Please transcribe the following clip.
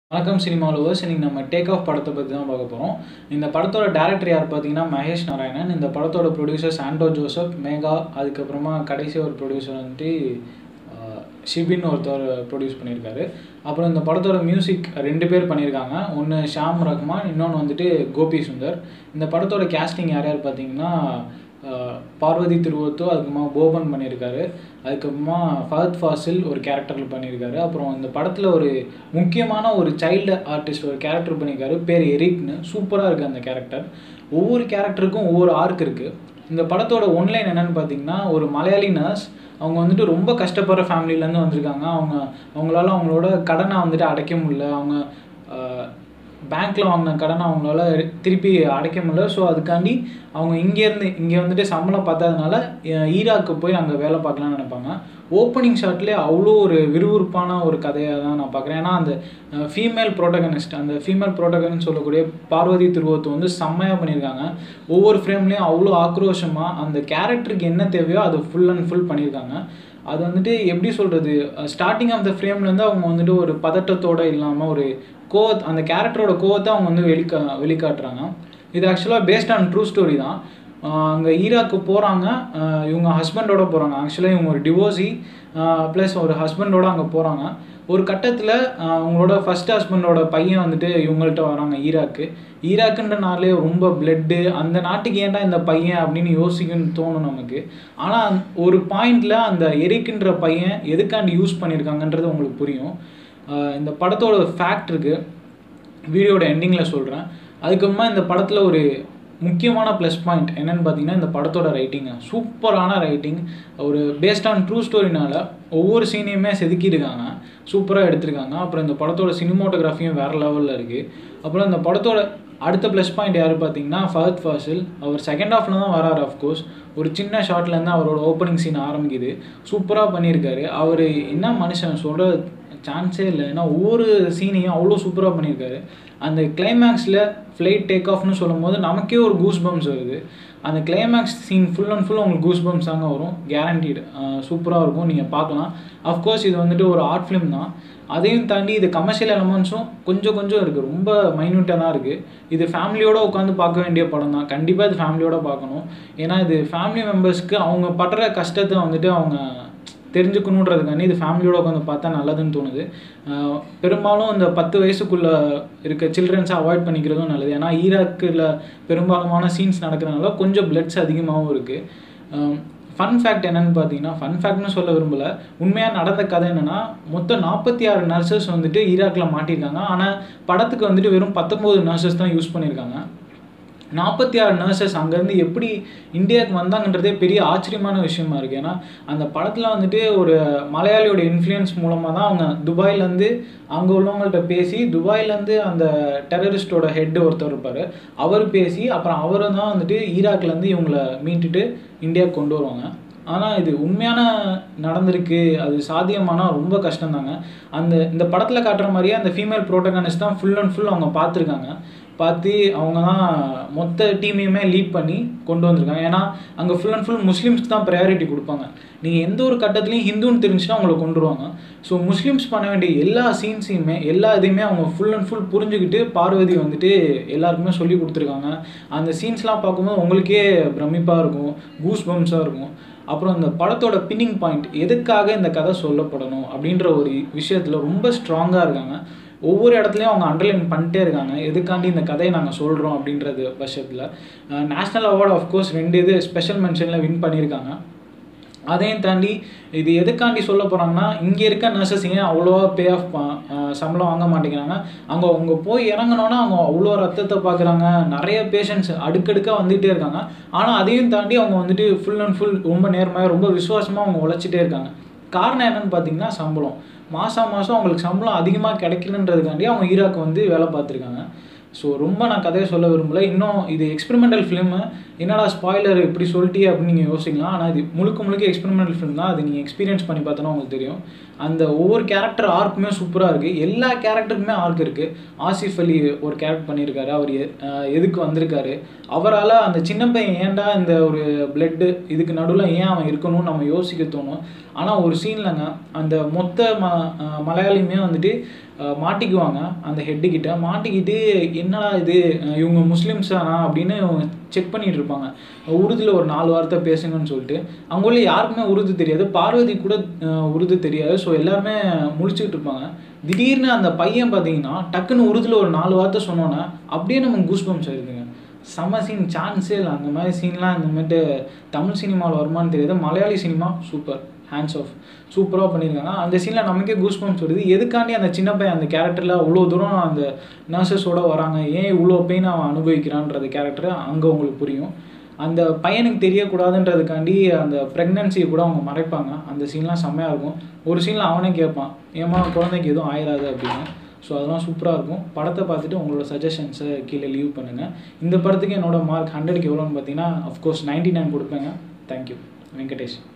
வணக்கம் cinema lovers இன்னைக்கு நம்ம டேக் ஆஃப் படத்தை பற்றி தான் பார்க்க போகிறோம் இந்த படத்தோட டேரக்டர் யார் பார்த்தீங்கன்னா மகேஷ் நாராயணன் இந்த படத்தோட ப்ரொடியூசர் சாண்டோ ஜோசப் மேகா அதுக்கப்புறமா கடைசி ஒரு ப்ரொடியூசர் வந்துட்டு ஆஹ், ஷிபின் ஒருத்தர் ப்ரொடியூஸ் பண்ணியிருக்காரு அப்புறம் இந்த படத்தோட மியூசிக் ரெண்டு பேர் பண்ணியிருக்காங்க ஒன்று ஷாம் ரஹ்மான் இன்னொன்று வந்துட்டு கோபி சுந்தர் இந்த படத்தோட கேஸ்டிங் யார் யார் பார்த்தீங்கன்னா ஆஹ், பார்வதி திருவத்தோ அதுக்கப்புறமா போபன் பண்ணியிருக்காரு அதுக்கப்புறமா ஃபஹத் ஃபாசில் ஒரு கேரக்டரில் பண்ணியிருக்காரு அப்புறம் இந்த படத்தில் ஒரு முக்கியமான ஒரு சைல்டு ஆர்டிஸ்ட் ஒரு கேரக்டர் பண்ணியிருக்காரு பேர் எரிக்னு சூப்பராக இருக்குது அந்த கேரக்டர் ஒவ்வொரு கேரக்டருக்கும் ஒவ்வொரு ஆர்க் இருக்குது இந்த படத்தோட ஒன்லைன் என்னன்னு பார்த்தீங்கன்னா ஒரு மலையாளி நர்ஸ் அவங்க வந்துட்டு ரொம்ப கஷ்டப்படுற ஃபேமிலியிலேருந்து வந்திருக்காங்க அவங்க அவங்களால அவங்களோட கடனை வந்துட்டு அடைக்க முடியல அவங்க பேங்க்கில் வாங்கின கடனை அவங்களால திருப்பி அடைக்க முடியல ஸோ அதுக்காண்டி அவங்க இங்கேருந்து இங்கே வந்துட்டு சம்பளம் பார்த்ததுனால ஈராக்கு போய் அங்கே வேலை பார்க்கலாம்னு நினைப்பாங்க ஓப்பனிங் ஷாட்லேயே அவ்வளோ ஒரு விறுவிறுப்பான ஒரு கதையாக தான் நான் பார்க்குறேன் ஏன்னா அந்த ஃபீமேல் ப்ரோட்டகனிஸ்ட் அந்த ஃபீமேல் ப்ரோட்டகனிஸ்ட் சொல்லக்கூடிய பார்வதி திருவத்து வந்து செம்மையாக பண்ணியிருக்காங்க ஒவ்வொரு ஃப்ரேம்லேயும் அவ்வளோ ஆக்ரோஷமாக அந்த கேரக்டருக்கு என்ன தேவையோ அதை ஃபுல் அண்ட் ஃபுல் பண்ணியிருக்காங்க அது வந்துட்டு எப்படி சொல்கிறது ஸ்டார்டிங் ஆஃப் த ஃப்ரேம்லேருந்து அவங்க வந்துட்டு ஒரு பதட்டத்தோடு இல்லாமல் ஒரு கோவத் அந்த கேரக்டரோட கோவத்தை அவங்க வந்து வெளிக்கா வெளிக்காட்டுறாங்க இது ஆக்சுவலாக பேஸ்ட் ஆன் ட்ரூ ஸ்டோரி தான் அங்கே ஈராக்கு போகிறாங்க இவங்க ஹஸ்பண்டோட போகிறாங்க ஆக்சுவலாக இவங்க ஒரு டிவோர்ஸி ப்ளஸ் ஒரு ஹஸ்பண்டோட அங்கே போகிறாங்க ஒரு கட்டத்தில் அவங்களோட ஃபஸ்ட் ஹஸ்பண்டோட பையன் வந்துட்டு இவங்கள்ட்ட வராங்க ஈராக்கு ஈராக்குன்றனாலே ரொம்ப பிளட்டு அந்த நாட்டுக்கு ஏன்டா இந்த பையன் அப்படின்னு யோசிக்கணும்னு தோணும் நமக்கு ஆனால் ஒரு பாயிண்டில் அந்த எரிக்கின்ற பையன் எதுக்காண்டி யூஸ் பண்ணியிருக்காங்கன்றது உங்களுக்கு புரியும் ஆஹ் இந்த படத்தோட ஃபேக்ட் இருக்குது வீடியோட எண்டிங்கில் சொல்கிறேன் அதுக்கப்புறமா இந்த படத்தில் ஒரு முக்கியமான ப்ளஸ் பாயிண்ட் என்னன்னு பார்த்தீங்கன்னா இந்த படத்தோட ரைட்டிங்கு சூப்பரான ரைட்டிங் ஒரு பேஸ்ட் ஆன் ட்ரூ ஸ்டோரினால ஒவ்வொரு சீனையுமே செதுக்கியிருக்காங்க சூப்பராக எடுத்திருக்காங்க அப்புறம் இந்த படத்தோட சினிமோட்டோகிராஃபியும் வேறு லெவலில் இருக்குது அப்புறம் இந்த படத்தோட அடுத்த ப்ளஸ் பாயிண்ட் யார் பார்த்தீங்கன்னா ஃபஹத் ஃபாசில் அவர் செகண்ட் ஹாஃபில் தான் வராரு அஃப்கோர்ஸ் ஒரு சின்ன ஷார்ட்லேருந்து அவரோட ஓப்பனிங் சீன் ஆரம்பிக்குது சூப்பராக பண்ணியிருக்காரு அவர் என்ன மனுஷன் சொல்கிற சான்ஸே இல்லை ஏன்னா ஒவ்வொரு சீனையும் அவ்வளோ சூப்பராக பண்ணியிருக்காரு அந்த கிளைமேக்ஸில் ஃப்ளைட் டேக் ஆஃப்னு சொல்லும் போது நமக்கே ஒரு கூஸ் பம்ப்ஸ் வருது அந்த climax scene full and full உங்களுக்கு கூஸ் பம்ப்ஸ் தாங்க வரும் கேரண்டீடு சூப்பராக இருக்கும் நீங்கள் பார்க்கலாம் அஃப்கோர்ஸ் இது வந்துட்டு ஒரு ஆர்ட் ஃபிலிம் தான் அதையும் தாண்டி இது கமர்ஷியல் எலமெண்ட்ஸும் கொஞ்சம் கொஞ்சம் இருக்குது ரொம்ப மைன்யூட்டாக தான் இருக்குது இது ஃபேமிலியோடு உட்காந்து பார்க்க வேண்டிய படம் தான் கண்டிப்பாக இது ஃபேமிலியோடு பார்க்கணும் ஏன்னா இது ஃபேமிலி மெம்பர்ஸ்க்கு அவங்க படுற கஷ்டத்தை வந்துட்டு அவங்க தெரிஞ்சுக்கணுன்றதுக்காண்டி இது ஃபேமிலியோட உட்காந்து பார்த்தா நல்லதுன்னு தோணுது ஆஹ் பெரும்பாலும் இந்த பத்து வயசுக்குள்ளே இருக்க சில்ட்ரன்ஸை அவாய்ட் பண்ணிக்கிறதும் நல்லது ஏன்னா ஈராக்கில் பெரும்பாலுமான சீன்ஸ் நடக்கிறதுனால கொஞ்சம் பிளட்ஸ் அதிகமாகவும் இருக்குது ஃபன் ஃபேக்ட் என்னன்னு பார்த்தீங்கன்னா ஃபன் ஃபேக்ட்னு சொல்ல விரும்பல உண்மையாக நடந்த கதை என்னன்னா மொத்தம் நாற்பத்தி ஆறு நர்சஸ் வந்துட்டு ஈராக்கில் மாட்டியிருக்காங்க ஆனால் படத்துக்கு வந்துட்டு வெறும் பத்தொம்போது நர்சஸ் தான் யூஸ் பண்ணியிருக்காங்க நாற்பத்தி ஆறு நர்சஸ் அங்கேருந்து எப்படி இந்தியாவுக்கு வந்தாங்கன்றதே பெரிய ஆச்சரியமான விஷயமா இருக்குது ஏன்னா அந்த படத்தில் வந்துட்டு ஒரு மலையாளியோட இன்ஃப்ளூயன்ஸ் மூலமாக தான் அவங்க துபாயிலேருந்து அங்கே உள்ளவங்கள்ட்ட பேசி துபாயிலேருந்து அந்த டெரரிஸ்டோட ஹெட் ஒருத்தர் இருப்பார் அவர் பேசி அப்புறம் அவர் தான் வந்துட்டு ஈராக்லேருந்து இவங்களை மீட்டுட்டு இந்தியாவுக்கு கொண்டு வருவாங்க ஆனால் இது உண்மையான நடந்திருக்கு அது சாத்தியமானால் ரொம்ப கஷ்டம்தாங்க அந்த இந்த படத்தில் காட்டுற மாதிரியே அந்த ஃபீமேல் ப்ரோட்டகானிஸ்ட் தான் ஃபுல் அண்ட் ஃபுல் அவங்க பார்த்துருக்காங்க பார்த்து அவங்க தான் மொத்த டீமையுமே லீட் பண்ணி கொண்டு வந்திருக்காங்க ஏன்னா அங்கே ஃபுல் அண்ட் ஃபுல் முஸ்லீம்ஸ்க்கு தான் ப்ரையாரிட்டி கொடுப்பாங்க நீங்கள் எந்த ஒரு கட்டத்துலையும் ஹிந்துன்னு தெரிஞ்சுன்னா அவங்கள கொண்டு வருவாங்க ஸோ முஸ்லீம்ஸ் பண்ண வேண்டிய எல்லா சீன்ஸையுமே எல்லா இதையுமே அவங்க ஃபுல் அண்ட் ஃபுல் புரிஞ்சுக்கிட்டு பார்வதி வந்துட்டு எல்லாருக்குமே சொல்லி கொடுத்துருக்காங்க அந்த சீன்ஸ்லாம் பார்க்கும்போது உங்களுக்கே பிரமிப்பாக இருக்கும் கூஸ் பம்ஸாக இருக்கும் அப்புறம் இந்த படத்தோட பின்னிங் பாயிண்ட் எதுக்காக இந்த கதை சொல்லப்படணும் அப்படின்ற ஒரு விஷயத்தில் ரொம்ப ஸ்ட்ராங்காக இருக்காங்க ஒவ்வொரு இடத்துலையும் அவங்க அண்டர்லைன் பண்ணிட்டே இருக்காங்க எதுக்காண்டி இந்த கதையை நாங்கள் சொல்கிறோம் அப்படின்றது பட்சத்தில் நேஷ்னல் அவார்டு ஆஃப்கோர்ஸ் ரெண்டு இது ஸ்பெஷல் மென்ஷனில் வின் பண்ணியிருக்காங்க அதையும் தாண்டி இது எதுக்காண்டி சொல்ல போகிறாங்கன்னா இங்கே இருக்க நர்சஸ் ஏன் அவ்வளோவா பே ஆஃப் சம்பளம் வாங்க மாட்டேங்கிறாங்க அவங்க அவங்க போய் இறங்கினோன்னா அவங்க அவ்வளோ ரத்தத்தை பார்க்குறாங்க நிறைய பேஷண்ட்ஸ் அடுக்கடுக்காக வந்துகிட்டே இருக்காங்க ஆனால் அதையும் தாண்டி அவங்க வந்துட்டு ஃபுல் அண்ட் ஃபுல் ரொம்ப நேர்மையாக ரொம்ப விசுவாசமாக அவங்க உழைச்சிட்டே இருக்காங்க காரணம் என்னன்னு பார்த்தீங்கன்னா சம்பளம் மாதம் மாதம் அவங்களுக்கு சம்பளம் அதிகமாக கிடைக்கலன்றதுக்காண்டி அவங்க ஈராக்கு வந்து வேலை பார்த்துருக்காங்க ஸோ ரொம்ப நான் கதையை சொல்ல விரும்பல இன்னும் இது எக்ஸ்பெரிமெண்டல் ஃபிலிமு என்னடா ஸ்பாய்லர் இப்படி சொல்லிட்டே அப்படின்னு நீங்கள் யோசிக்கலாம் ஆனால் இது முழுக்க முழுக்க எக்ஸ்பெரிமெண்டல் ஃபிலிம் தான் அது நீங்கள் எக்ஸ்பீரியன்ஸ் பண்ணி பார்த்தோன்னா உங்களுக்கு தெரியும் அந்த ஒவ்வொரு கேரக்டர் ஆர்க்குமே சூப்பராக இருக்குது எல்லா கேரக்டருக்குமே ஆர்க் இருக்குது ஆசிஃப் அலி ஒரு கேரக்டர் பண்ணியிருக்காரு அவர் எ- அஹ் எதுக்கு வந்திருக்காரு அவரால் அந்த சின்ன பையன் ஏன்டா இந்த ஒரு பிளட்டு இதுக்கு நடுவில் ஏன் அவன் இருக்கணும்னு நம்ம யோசிக்க தோணும் ஆனால் ஒரு சீன்லங்க அந்த மொத்த ம அஹ் மலையாளியுமே வந்துட்டு அஹ், மாட்டிக்குவாங்க அந்த ஹெட்டுக்கிட்ட மாட்டிக்கிட்டு என்னடா இது அஹ், இவங்க முஸ்லீம்ஸ் தானா அப்படின்னு செக் பண்ணிட்டு இருப்பாங்க உருதுல ஒரு நாலு வார்த்தை பேசுங்கன்னு சொல்லிட்டு அவங்க உள்ள யாருக்குமே உருது தெரியாது பார்வதி கூட அஹ், உருது தெரியாது ஸோ எல்லாருமே முழிச்சுக்கிட்டு இருப்பாங்க திடீர்னு அந்த பையன் பார்த்தீங்கன்னா டக்குன்னு உருதுல ஒரு நாலு வார்த்தை சொன்னோன்னே அப்படியே நம்ம கூஸ் பம்ப்ஸ் ஆயிருதுங்க செம்ம சீன் சான்ஸே இல்லை அந்த மாதிரி சீன்லாம் இந்த மாதிரி தமிழ் சினிமாவில் வருமானு தெரியாது Malayali cinema super hands off சூப்பராக பண்ணியிருக்காங்க அந்த சீனில் நமக்கே கூஸ் பம்ப்ஸ் வருது எதுக்காண்டி அந்த சின்ன பையன் அந்த கேரக்டரில் அவ்வளோ தூரம் அந்த நர்சஸோட வராங்க ஏன் இவ்வளோ பெயின் அவன் அனுபவிக்கிறான்றது கேரக்டர் அங்கே உங்களுக்கு புரியும் அந்த பையனுக்கு தெரியக்கூடாதுன்றதுக்காண்டி அந்த ப்ரெக்னன்சியை கூட அவங்க மறைப்பாங்க அந்த சீன்லாம் செம்மையாக இருக்கும் ஒரு சீனில் அவனே கேட்பான் ஏமா குழந்தைக்கு எதுவும் ஆயிடாது அப்படின்னு ஸோ அதெல்லாம் சூப்பராக இருக்கும் படத்தை பார்த்துட்டு உங்களோட சஜஷன்ஸை கீழே லீவ் பண்ணுங்கள் இந்த படத்துக்கு என்னோட மார்க் ஹண்ட்ரடுக்கு எவ்வளோன்னு பார்த்தீங்கன்னா அஃப்கோர்ஸ் நைன்டி நைன் கொடுப்பேங்க தேங்க்யூ வெங்கடேஷ்